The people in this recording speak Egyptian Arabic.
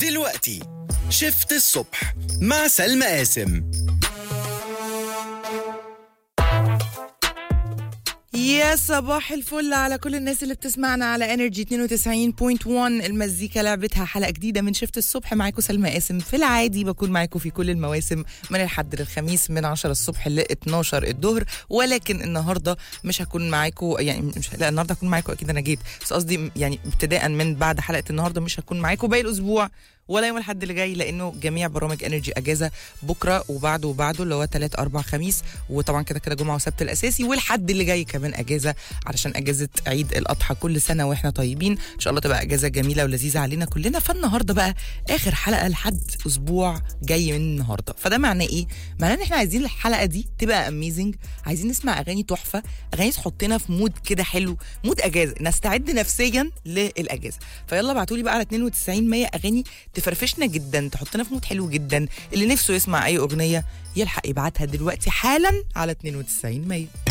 دلوقتي شفت الصبح مع سلمى قاسم يا صباح الفل على كل الناس اللي بتسمعنا على انرجي 92.1 المزيكا لعبتها حلقه جديده من شفت الصبح معاكم سلمى قاسم في العادي بكون معاكم في كل المواسم من الحد للخميس من 10 الصبح ل 12 الظهر ولكن النهارده مش هكون معاكم يعني مش لا النهارده هكون معاكم اكيد انا جيت بس قصدي يعني ابتداء من بعد حلقه النهارده مش هكون معاكم باقي الاسبوع ولا يوم الحد اللي جاي لانه جميع برامج انرجي اجازه بكره وبعده وبعده اللي هو 3 4 خميس وطبعا كده كده جمعه وسبت الاساسي والحد اللي جاي كمان اجازه علشان اجازه عيد الاضحى كل سنه واحنا طيبين ان شاء الله تبقى اجازه جميله ولذيذه علينا كلنا فالنهارده بقى اخر حلقه لحد اسبوع جاي من النهارده فده معناه ايه معناه ان احنا عايزين الحلقه دي تبقى اميزنج عايزين نسمع اغاني تحفه اغاني تحطنا في مود كده حلو مود اجازه نستعد نفسيا للاجازه فيلا ابعتوا لي بقى على 92 100 اغاني تفرفشنا جدا تحطنا في مود حلو جدا اللي نفسه يسمع اي اغنيه يلحق يبعتها دلوقتي حالا على 92 100